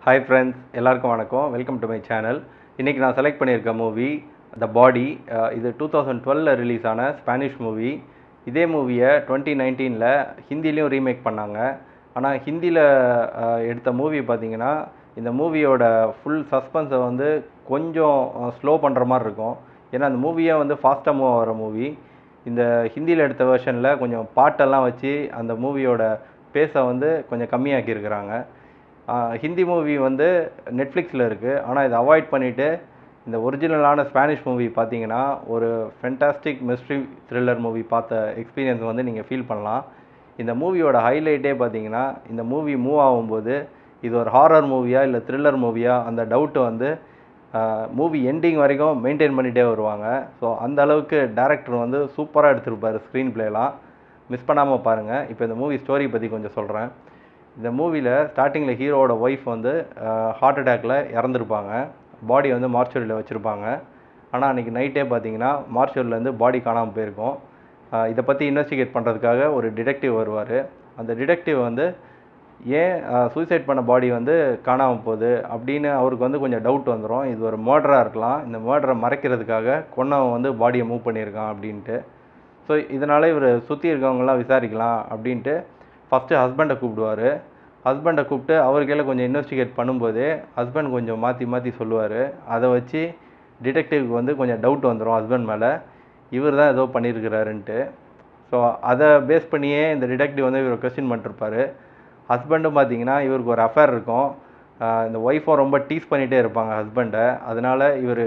hi friends எல்லாருக்கும் வணக்கம் welcome to my channel இன்றைக்கி நான் செலக்ட் பண்ணியிருக்க மூவி த பாடி இது டூ தௌசண்ட் டுவெலில் ரிலீஸ் ஆன ஸ்பானிஷ் மூவி இதே மூவியை டுவெண்ட்டி நைன்டீனில் ஹிந்திலையும் ரீமேக் பண்ணாங்க ஆனால் ஹிந்தியில் எடுத்த மூவி பார்த்தீங்கன்னா இந்த மூவியோட ஃபுல் சஸ்பென்ஸை வந்து கொஞ்சம் ஸ்லோ பண்ணுற மாதிரி இருக்கும் ஏன்னா அந்த மூவியே வந்து ஃபாஸ்ட்டாக மூவ் ஆகிற மூவி இந்த ஹிந்தியில் எடுத்த வெர்ஷனில் கொஞ்சம் பாட்டெல்லாம் வச்சு அந்த மூவியோட பேஸை வந்து கொஞ்சம் கம்மியாக்கியிருக்கிறாங்க ஆஹ் ஹிந்தி மூவி வந்து நெட்ஃப்ளிக்ஸில் இருக்குது ஆனால் இதை அவாய்ட் பண்ணிவிட்டு இந்த ஒரிஜினலான ஸ்பானிஷ் மூவி பார்த்தீங்கன்னா ஒரு ஃபென்டாஸ்டிக் மிஸ்ட்ரி த்ரில்லர் மூவி பார்த்த எக்ஸ்பீரியன்ஸ் வந்து நீங்கள் ஃபீல் பண்ணலாம் இந்த மூவியோட ஹைலைட்டே பார்த்தீங்கன்னா இந்த மூவி மூவ் ஆகும்போது இது ஒரு ஹாரர் மூவியா இல்லை த்ரில்லர் மூவியா அந்த டவுட்டு வந்து மூவி எண்டிங் வரைக்கும் மெயின்டைன் பண்ணிகிட்டே வருவாங்க ஸோ அந்த அளவுக்கு டேரக்டர் வந்து சூப்பராக எடுத்திருப்பார் ஸ்க்ரீன் பிளேலாம் மிஸ் பண்ணாமல் பாருங்கள் இப்போ இந்த மூவி ஸ்டோரி பற்றி கொஞ்சம் சொல்கிறேன் இந்த மூவியில் ஸ்டார்டிங்கில் ஹீரோவோட ஒய்ஃப் வந்து ஹார்ட் அட்டாக்ல இறந்துருப்பாங்க பாடி வந்து மார்ச்சுரியில் வச்சுருப்பாங்க ஆனால் அன்றைக்கி நைட்டே பார்த்தீங்கன்னா மார்ச்சுரியிலேருந்து பாடி காணாமல் போயிருக்கும் ஆஹ் இதை பற்றி இன்வெஸ்டிகேட் பண்ணுறதுக்காக ஒரு டிடெக்டிவ் வருவார் அந்த டிடெக்டிவ் வந்து ஏன் சூசைட் பண்ண பாடி வந்து காணாமல் போகுது அப்படின்னு அவருக்கு வந்து கொஞ்சம் டவுட் வந்துடும் இது ஒரு மர்டராக இருக்கலாம் இந்த மர்டரை மறைக்கிறதுக்காக கொன்னவன் வந்து பாடியை மூவ் பண்ணியிருக்கான் அப்படின்ட்டு ஸோ இதனால் இவர் சுற்றி இருக்கவங்கலாம் விசாரிக்கலாம் அப்படின்ட்டு ஃபஸ்ட்டு ஹஸ்பண்டை கூப்பிடுவார் ஹஸ்பண்டை கூப்பிட்டு அவர் கையில் கொஞ்சம் இன்வெஸ்டிகேட் பண்ணும்போதே ஹஸ்பண்ட் கொஞ்சம் மாற்றி மாற்றி சொல்லுவார் அதை வச்சு டிடெக்டிவ்க்கு வந்து கொஞ்சம் டவுட் வந்துடும் ஹஸ்பண்ட் மேலே இவர் தான் ஏதோ பண்ணியிருக்கிறாருன்ட்டு ஸோ அதை பேஸ் பண்ணியே இந்த டிடெக்டிவ் வந்து இவர் கொஸ்டின் பண்ணிருப்பாரு ஹஸ்பண்டும் பார்த்தீங்கன்னா இவருக்கு ஒரு அஃபேர் இருக்கும் ஆஹ் இந்த ஒய்ஃபும் ரொம்ப டீஸ் பண்ணிகிட்டே இருப்பாங்க ஹஸ்பண்டை அதனால் இவர்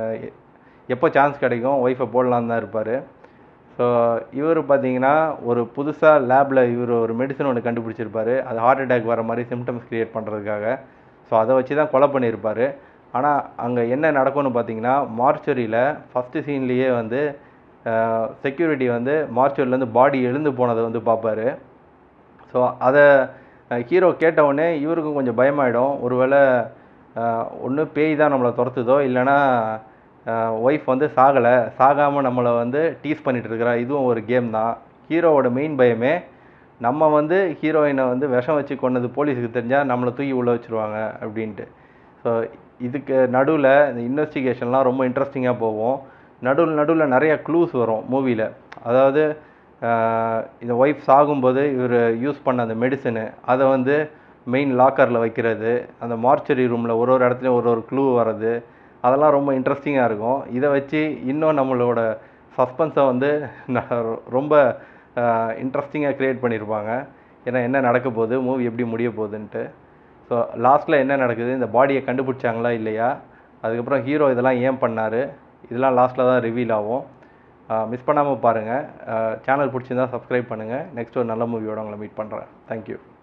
எப்போ சான்ஸ் கிடைக்கும் ஒய்ஃபை போடலான்னு தான் இருப்பார் ஸோ இவர் பார்த்தீங்கன்னா ஒரு புதுசாக லேபில் இவர் ஒரு மெடிசன் ஒன்று கண்டுபிடிச்சிருப்பாரு அது ஹார்ட் அட்டாக் வர மாதிரி சிம்டம்ஸ் க்ரியேட் பண்ணுறதுக்காக ஸோ அதை வச்சு தான் கொலை பண்ணியிருப்பார் ஆனால் அங்கே என்ன நடக்கும்னு பார்த்தீங்கன்னா மார்ச்சரியில் ஃபஸ்ட்டு சீன்லேயே வந்து செக்யூரிட்டி வந்து மார்ச்சரிலேருந்து பாடி எழுந்து போனதை வந்து பார்ப்பாரு ஸோ அதை ஹீரோ கேட்டவுடனே இவருக்கும் கொஞ்சம் பயமாயிடும் ஒருவேளை ஒன்று பேய் தான் நம்மளை துரத்துதோ இல்லைன்னா ஒய்ஃப் வந்து சாகலை சாகாமல் நம்மளை வந்து டீஸ் பண்ணிட்டு இருக்கிறா இதுவும் ஒரு கேம் தான் ஹீரோவோட மெயின் பயமே நம்ம வந்து ஹீரோயினை வந்து விஷம் வச்சு கொண்டது போலீஸுக்கு தெரிஞ்சால் நம்மளை தூக்கி உள்ளே வச்சுருவாங்க அப்படின்ட்டு ஸோ இதுக்கு நடுவில் இந்த இன்வெஸ்டிகேஷன்லாம் ரொம்ப இன்ட்ரெஸ்டிங்காக போகும் நடுவில் நடுவில் நிறைய க்ளூஸ் வரும் மூவியில் அதாவது ஆஹ் இந்த ஒய்ஃப் சாகும்போது இவர் யூஸ் பண்ண அந்த மெடிசனு அதை வந்து மெயின் லாக்கரில் வைக்கிறது அந்த மார்ச்சரி ரூமில் ஒரு ஒரு இடத்துலையும் ஒரு ஒரு க்ளூ வர்றது அதெல்லாம் ரொம்ப இன்ட்ரெஸ்டிங்காக இருக்கும் இதை வச்சு இன்னும் நம்மளோட சஸ்பென்ஸை வந்து ந- ரொம்ப இன்ட்ரெஸ்டிங்காக க்ரியேட் பண்ணியிருப்பாங்க ஏன்னா என்ன நடக்க போகுது மூவி எப்படி முடிய போகுதுன்ட்டு ஸோ லாஸ்ட்டில் என்ன நடக்குது இந்த பாடியை கண்டுபிடிச்சாங்களா இல்லையா அதுக்கப்புறம் ஹீரோ இதெல்லாம் ஏன் பண்ணார் இதெல்லாம் லாஸ்ட்டில் தான் ரிவீல் ஆகும் மிஸ் பண்ணாமல் பாருங்கள் சேனல் பிடிச்சிருந்தா சப்ஸ்கிரைப் பண்ணுங்கள் நெக்ஸ்ட் ஒரு நல்ல மூவியோட உங்களை மீட் பண்ணுறேன் தேங்க்யூ